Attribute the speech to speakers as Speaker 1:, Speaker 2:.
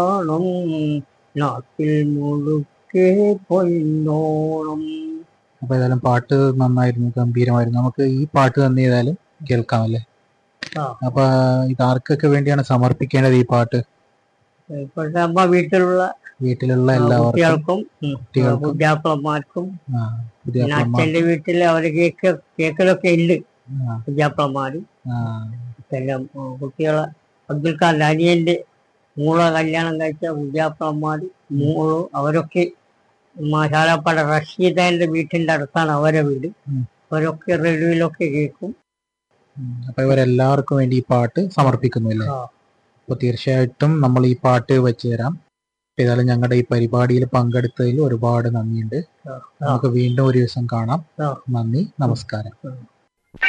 Speaker 1: ഓണം നാട്ടിൽ മുഴുക്കെ പൊന്നോണം
Speaker 2: അപ്പൊ ഏതായാലും പാട്ട് നന്നായിരുന്നു ഗംഭീരമായിരുന്നു നമുക്ക് ഈ പാട്ട് തന്നെ ഏതായാലും കേൾക്കാം അല്ലേ
Speaker 1: ആ.
Speaker 2: അപ്പൊ ഇത് ആർക്കൊക്കെ വേണ്ടിയാണ് സമർപ്പിക്കേണ്ടത് ഈ പാട്ട്
Speaker 1: ഇപ്പോഴത്തെ അമ്മ വീട്ടിലുള്ള
Speaker 2: വീട്ടിലുള്ള
Speaker 1: ആ,
Speaker 2: എല്ലാവർക്കും
Speaker 1: കുട്ടികൾക്കും ഉം,
Speaker 2: കുട്ടികൾക്കും.
Speaker 1: പുതിയാപ്പിളമാർക്കും
Speaker 2: ആ, പുതിയ
Speaker 1: പിന്നെ
Speaker 2: അപ്പന്മാർ-
Speaker 1: അച്ഛന്റെ വീട്ടില് അവര് കേക്ക് കേക്കലൊക്കെ ഉണ്ട്
Speaker 2: ആ,
Speaker 1: പുതിയാപ്പിളമാര്
Speaker 2: ആ,
Speaker 1: എല്ലാം ഉം, കുട്ടികളെ അബ്ദുൽ ഖാൻ അനിയന്റെ മൂള കല്യാണം കഴിച്ച പുതിയാപ്പിളമാര് മൂളു അവരൊക്കെ ശാലാപ്പാട റഷീദന്റെ വീട്ടിന്റെ അടുത്താണ് അവരെ വീട്
Speaker 2: ഉം.
Speaker 1: അവരൊക്കെ റേഡിയോയിലൊക്കെ കേൾക്കും
Speaker 2: ഉം. അപ്പൊ ഇവരെല്ലാവർക്കും വേണ്ടി ഈ പാട്ട് സമർപ്പിക്കുന്നു അല്ലേ
Speaker 1: ആ.
Speaker 2: അപ്പൊ തീർച്ചയായിട്ടും നമ്മൾ ഈ പാട്ട് വെച്ച് തരാം അപ്പൊ ഏതായാലും ഞങ്ങളുടെ ഈ പരിപാടിയിൽ പങ്കെടുത്തതിൽ ഒരുപാട് നന്ദിയുണ്ട്
Speaker 1: ആ.
Speaker 2: നമുക്ക് വീണ്ടും ഒരു ദിവസം കാണാം
Speaker 1: ആ.
Speaker 2: നന്ദി നമസ്കാരം
Speaker 1: ഉം.